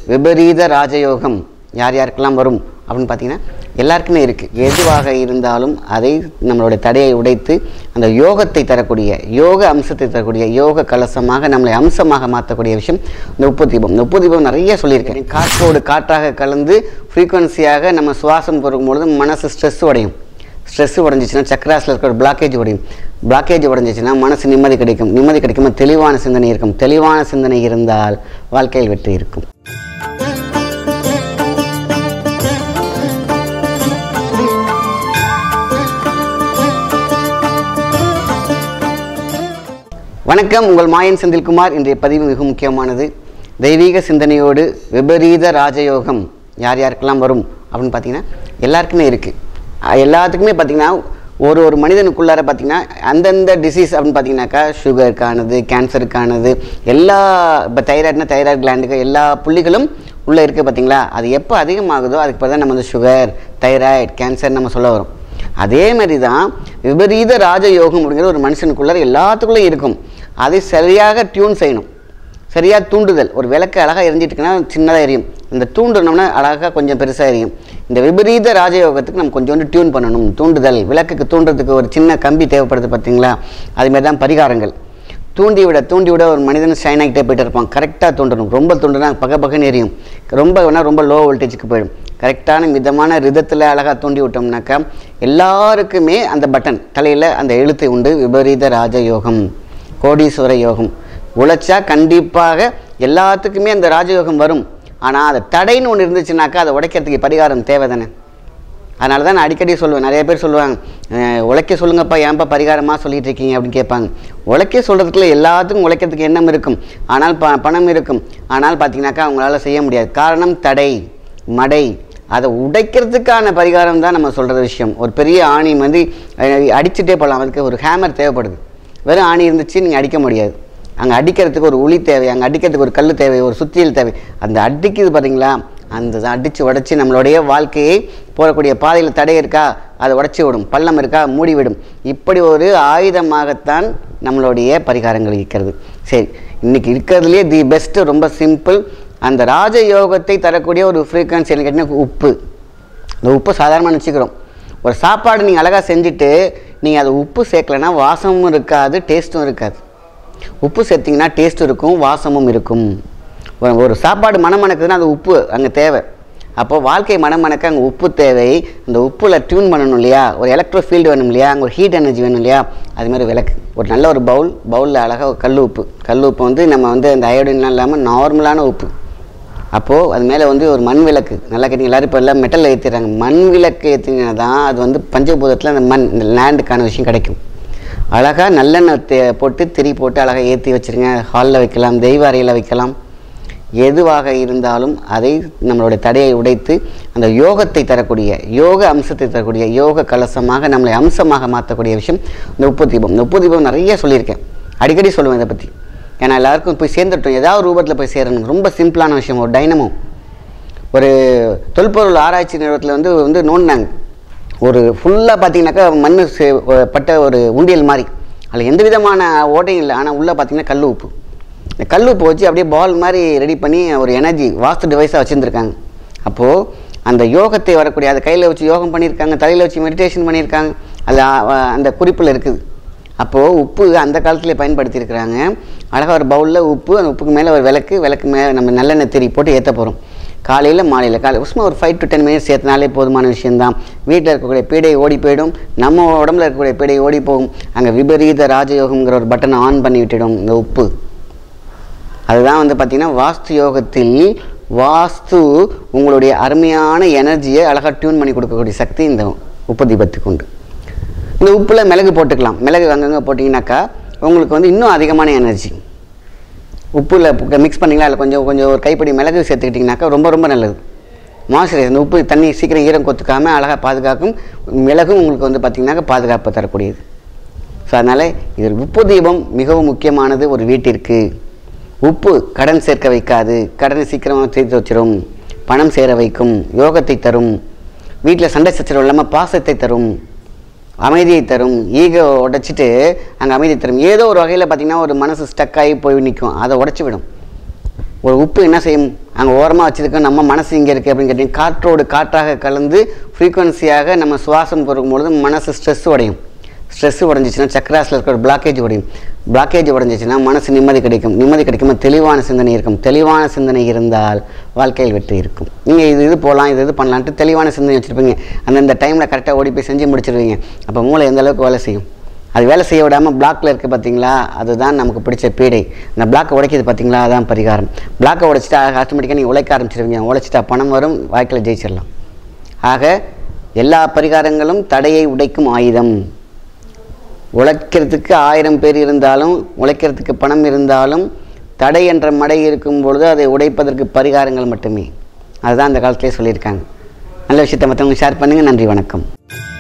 விபரீத ராஜயோகம் யார் யாருக்கெல்லாம் வரும் அப்படின்னு பார்த்தீங்கன்னா எல்லாருக்குமே இருக்குது எதுவாக இருந்தாலும் அதை நம்மளுடைய தடையை உடைத்து அந்த யோகத்தை தரக்கூடிய யோக அம்சத்தை தரக்கூடிய யோக கலசமாக நம்மளை அம்சமாக மாற்றக்கூடிய விஷயம் இந்த உப்பு தீபம் இந்த உப்பு தீபம் நிறைய சொல்லியிருக்கேன் காற்றோடு காற்றாக கலந்து ஃப்ரீக்குவன்சியாக நம்ம சுவாசம் பொறுக்கும்பொழுது மனசு ஸ்ட்ரெஸ் உடையும் ஸ்ட்ரெஸ் உடஞ்சிச்சுன்னா சக்கராஸில் இருக்கிற பிளாக்கேஜ் உடையும் பிளாக்கேஜ் உடஞ்சிச்சுன்னா மனசு நிம்மதி கிடைக்கும் நிம்மதி கிடைக்குமா தெளிவான சிந்தனை இருக்கும் தெளிவான சிந்தனை இருந்தால் வாழ்க்கையில் வெற்றி இருக்கும் வணக்கம் உங்கள் மாயன் செந்தில்குமார் இன்றைய பதிவு மிக முக்கியமானது தெய்வீக சிந்தனையோடு விபரீத ராஜயோகம் யார் யாருக்கெல்லாம் வரும் அப்படின்னு பார்த்தீங்கன்னா எல்லாருக்குமே இருக்குது எல்லாத்துக்குமே பார்த்தீங்கன்னா ஒரு ஒரு மனிதனுக்குள்ளார பார்த்தீங்கன்னா அந்தந்த டிசீஸ் அப்படின்னு பார்த்தீங்கன்னாக்கா சுகருக்கானது கேன்சருக்கானது எல்லா இப்போ தைராய்டுனா தைராய்டு கிளாண்டுக்கு எல்லா புள்ளிகளும் உள்ளே இருக்குது பார்த்தீங்களா அது எப்போ அதிகமாகுதோ அதுக்கு பிறகு தான் நம்ம வந்து சுகர் தைராய்டு கேன்சர் நம்ம சொல்ல வரும் அதே மாதிரி தான் விபரீத ராஜயோகம் அப்படிங்கிற ஒரு மனுஷனுக்குள்ளார எல்லாத்துக்குள்ளேயும் இருக்கும் அதை சரியாக டியூன் செய்யணும் சரியாக தூண்டுதல் ஒரு விளக்கு அழகாக எரிஞ்சிட்டுக்குன்னா சின்னதாக எரியும் இந்த தூண்டுனோம்னா அழகாக கொஞ்சம் பெருசாக எரியும் இந்த விபரீத ராஜயோகத்துக்கு நம்ம கொஞ்சோண்டு டியூன் பண்ணணும் தூண்டுதல் விளக்குக்கு தூண்டுறதுக்கு ஒரு சின்ன கம்பி தேவைப்படுது பார்த்தீங்களா அதுமாரி தான் பரிகாரங்கள் தூண்டி விட தூண்டி விட ஒரு மனிதன் ஷைன் ஆகிட்டே போயிட்டு இருப்பான் கரெக்டாக தூண்டணும் ரொம்ப தூண்டுனா பக்க பக்கன்னு எரியும் ரொம்ப வேணால் ரொம்ப லோ வோல்டேஜுக்கு போயிடும் கரெக்டான மிதமான ரிதத்தில் அழகாக தூண்டி விட்டோம்னாக்கா எல்லாருக்குமே அந்த பட்டன் தலையில் அந்த எழுத்து உண்டு விபரீத ராஜயோகம் கோடீஸ்வர யோகம் உழைச்சா கண்டிப்பாக எல்லாத்துக்குமே அந்த ராஜயோகம் வரும் ஆனால் அது தடைன்னு ஒன்று இருந்துச்சுனாக்கா அதை உடைக்கிறதுக்கு பரிகாரம் தேவை தானே அதனால தான் நான் அடிக்கடி சொல்லுவேன் நிறைய பேர் சொல்லுவாங்க "அஹ், உழைக்க சொல்லுங்கப்பா ஏன்ப்பா பரிகாரமாக சொல்லிட்டு இருக்கீங்க அப்படின்னு கேட்பாங்க உழைக்க சொல்கிறதுக்குள்ள எல்லாத்துக்கும் உழைக்கிறதுக்கு எண்ணம் இருக்கும் ஆனால் ப பணம் இருக்கும் ஆனால் பார்த்தீங்கன்னாக்கா அவங்களால செய்ய முடியாது காரணம் தடை மடை அதை உடைக்கிறதுக்கான பரிகாரம் தான் நம்ம சொல்கிற விஷயம் ஒரு பெரிய ஆணி வந்து அஹ், அடிச்சுட்டே போகலாம் அதுக்கு ஒரு ஹேமர் தேவைப்படுது வெறும் ஆணி இருந்துச்சு நீங்கள் அடிக்க முடியாது அங்கே அடிக்கிறதுக்கு ஒரு உளி தேவை அங்கே அடிக்கிறதுக்கு ஒரு கல் தேவை ஒரு சுத்தியல் தேவை அந்த அடிக்குது பார்த்தீங்களா அந்த அடித்து உடச்சி நம்மளுடைய வாழ்க்கையை போகக்கூடிய பாதையில் தடை இருக்கா அதை உடச்சி விடும் பள்ளம் இருக்கா மூடிவிடும் இப்படி ஒரு ஆயுதமாகத்தான் நம்மளுடைய பரிகாரங்கள் இருக்கிறது சரி இன்னைக்கு இருக்கிறதுலே தி பெஸ்ட்டு ரொம்ப சிம்பிள் அந்த ராஜயோகத்தை தரக்கூடிய ஒரு ஃப்ரீக்வன்சி என்ன கேட்டிங்கன்னா உப்பு இந்த உப்பு சாதாரணமாக நினச்சிக்கிறோம் ஒரு சாப்பாடு நீங்கள் அழகாக செஞ்சுட்டு நீங்கள் அது உப்பு சேர்க்கலைன்னா வாசமும் இருக்காது டேஸ்ட்டும் இருக்காது உப்பு சேர்த்திங்கன்னா டேஸ்ட் இருக்கும் வாசமும் இருக்கும் ஒரு- ஒரு சாப்பாடு மணமணக்குதுன்னா அது உப்பு அங்கே தேவை அப்போ வாழ்க்கை மணமணக்க அங்கே உப்பு தேவை அந்த உப்பில் டியூன் பண்ணணும் இல்லையா ஒரு எலக்ட்ரோ ஃபீல்டு வேணும் இல்லையா அங்கே ஒரு ஹீட் எனர்ஜி வேணும் இல்லையா அது மாதிரி விளக்கு ஒரு நல்ல ஒரு பவுல் பவுலில் அழகாக ஒரு கல் உப்பு கல் உப்பு வந்து நம்ம வந்து அந்த அயோடின்லாம் இல்லாமல் நார்மலான உப்பு அப்போது அது மேலே வந்து ஒரு மண் விளக்கு நல்லா கேட்டீங்க எல்லாரும் இப்போ எல்லாம் மெட்டல் ஏற்றிடுறாங்க மண் விளக்கு ஏற்றினா தான் அது வந்து பஞ்சபூதத்தில் அந்த மண் இந்த லேண்டுக்கான விஷயம் கிடைக்கும் அழகாக நல்லெண்ணெய் தே- போட்டு திரி போட்டு அழகாக ஏற்றி வச்சுருங்க ஹாலில் வைக்கலாம் தெய்வ அறையில் வைக்கலாம் எதுவாக இருந்தாலும் அதை நம்மளுடைய தடையை உடைத்து அந்த யோகத்தை தரக்கூடிய யோக அம்சத்தை தரக்கூடிய யோக கலசமாக நம்மளை அம்சமாக மாற்றக்கூடிய விஷயம் இந்த உப்பு தீபம் இந்த உப்பு தீபம் நிறைய சொல்லியிருக்கேன் அடிக்கடி சொல்லுவேன் இதை பற்றி ஏன்னா எல்லாருக்கும் போய் சேர்ந்துட்டோம் ஏதாவது ரூபத்தில் போய் சேரணும் ரொம்ப சிம்பிளான விஷயம் ஒரு டைனமோ ஒரு தொல்பொருள் ஆராய்ச்சி நிறுவனத்தில் வந்து வந்து நோண்டினாங்க ஒரு ஃபுல்லாக பார்த்தீங்கன்னாக்கா மண் சே- பட்ட ஒரு உண்டியல் மாதிரி அதில் எந்த விதமான ஓட்டையும் இல்லை ஆனால் உள்ளே பார்த்தீங்கன்னா கல் உப்பு இந்த கல் உப்பு வச்சு அப்படியே பால் மாதிரி ரெடி பண்ணி ஒரு எனர்ஜி வாஸ்து டிவைஸாக வச்சுருந்துருக்காங்க அப்போது அந்த யோகத்தை வரக்கூடிய அதை கையில் வச்சு யோகம் பண்ணியிருக்காங்க தலையில் வச்சு மெடிடேஷன் பண்ணியிருக்காங்க அது அ- அந்த குறிப்பில் இருக்குது அப்போது உப்பு அந்த காலத்திலே பயன்படுத்தியிருக்கிறாங்க அழகாக ஒரு பவுலில் உப்பு அந்த உப்புக்கு மேலே ஒரு விளக்கு விளக்கு மேலே நம்ம நல்லெண்ணெய் திரி போட்டு ஏற்ற போகிறோம் காலையில் மாலையில் காலை சும்மா ஒரு ஃபைவ் டு டென் மினிட்ஸ் ஏற்றினாலே போதுமான விஷயம்தான் வீட்டில் இருக்கக்கூடிய பீடை ஓடி போயிடும் நம்ம உடம்புல இருக்கக்கூடிய பீடை ஓடி போகும் அங்கே விபரீத ராஜயோகம்ங்கிற ஒரு பட்டனை ஆன் பண்ணி விட்டுடும் இந்த உப்பு அதுதான் வந்து பார்த்திங்கன்னா வாஸ்து யோகத்தில் வாஸ்து உங்களுடைய அருமையான எனர்ஜியை அழகாக டியூன் பண்ணி கொடுக்கக்கூடிய சக்தி இந்த உப்பு தீபத்துக்கு உண்டு இந்த உப்பில் மிளகு போட்டுக்கலாம் மிளகு அங்கங்கே போட்டிங்கனாக்கா உங்களுக்கு வந்து இன்னும் அதிகமான எனர்ஜி உப்பில் மிக்ஸ் பண்ணிங்களா அதில் கொஞ்சம் கொஞ்சம் ஒரு கைப்பிடி மிளகு சேர்த்துக்கிட்டிங்கனாக்கா ரொம்ப ரொம்ப நல்லது மாய்ஸ்சரைஸ் இந்த உப்பு தண்ணி சீக்கிரம் ஈரம் கொத்துக்காமல் அழகாக பாதுகாக்கும் மிளகும் உங்களுக்கு வந்து பார்த்திங்கனாக்கா பாதுகாப்பு தரக்கூடியது ஸோ அதனால் இது உப்பு தீபம் மிகவும் முக்கியமானது ஒரு வீட்டிற்கு உப்பு கடன் சேர்க்க வைக்காது கடனை சீக்கிரமாக தீர்த்து வச்சிரும் பணம் சேர வைக்கும் யோகத்தை தரும் வீட்டில் சண்டை சச்சரவு இல்லாமல் பாசத்தை தரும் அமைதியை தரும் ஈகோ உடைச்சிட்டு அங்கே அமைதி தரும் ஏதோ ஒரு வகையில் பார்த்திங்கன்னா ஒரு மனசு ஸ்டக் ஆகி போய் நிற்கும் அதை உடச்சி விடும் ஒரு உப்பு என்ன செய்யும் அங்கே ஓரமாக வச்சுருக்கோம் நம்ம மனசு இங்கே இருக்குது அப்படின்னு கேட்டிங்கன்னா காற்றோடு காற்றாக கலந்து ஃப்ரீக்குவன்சியாக நம்ம சுவாசம் போகும் பொழுது மனசு ஸ்ட்ரெஸ் உடையும் ஸ்ட்ரெஸ் உடஞ்சிச்சுன்னா சக்கராஸில் இருக்கிற பிளாக்கேஜ் உடையும் பிளாக்கேஜ் உடஞ்சிச்சுன்னா மனசு நிம்மதி கிடைக்கும் நிம்மதி கிடைக்கும்போது தெளிவான சிந்தனை இருக்கும் தெளிவான சிந்தனை இருந்தால் வாழ்க்கையில் வெற்றி இருக்கும் நீங்கள் இது இது போகலாம் இது இது பண்ணலான்ட்டு தெளிவான சிந்தனை வச்சுருப்பீங்க அந்தந்த டைமில் கரெக்டாக ஓடி போய் செஞ்சு முடிச்சிருவீங்க அப்போ மூளை எந்த அளவுக்கு வேலை செய்யும் அது வேலை செய்ய விடாமல் பிளாக்ல இருக்குது பார்த்தீங்களா அதுதான் நமக்கு பிடிச்ச பீடை இந்த பிளாக்கை உடைக்கிது பார்த்தீங்களா அதான் பரிகாரம் பிளாக்கை உடைச்சிட்டா ஆட்டோமேட்டிக்காக நீங்கள் உழைக்க ஆரம்பிச்சிருவீங்க உழைச்சிட்டா பணம் வரும் வாழ்க்கையில் ஜெயிச்சிடலாம் ஆக எல்லா பரிகாரங்களும் தடையை உடைக்கும் ஆயுதம் உழைக்கிறதுக்கு ஆயிரம் பேர் இருந்தாலும் உழைக்கிறதுக்கு பணம் இருந்தாலும் தடை என்ற மடை இருக்கும் பொழுது அதை உடைப்பதற்கு பரிகாரங்கள் மட்டுமே அதுதான் அந்த காலத்திலே சொல்லியிருக்காங்க நல்ல விஷயத்தை மற்றவங்க ஷேர் பண்ணுங்கள் நன்றி வணக்கம்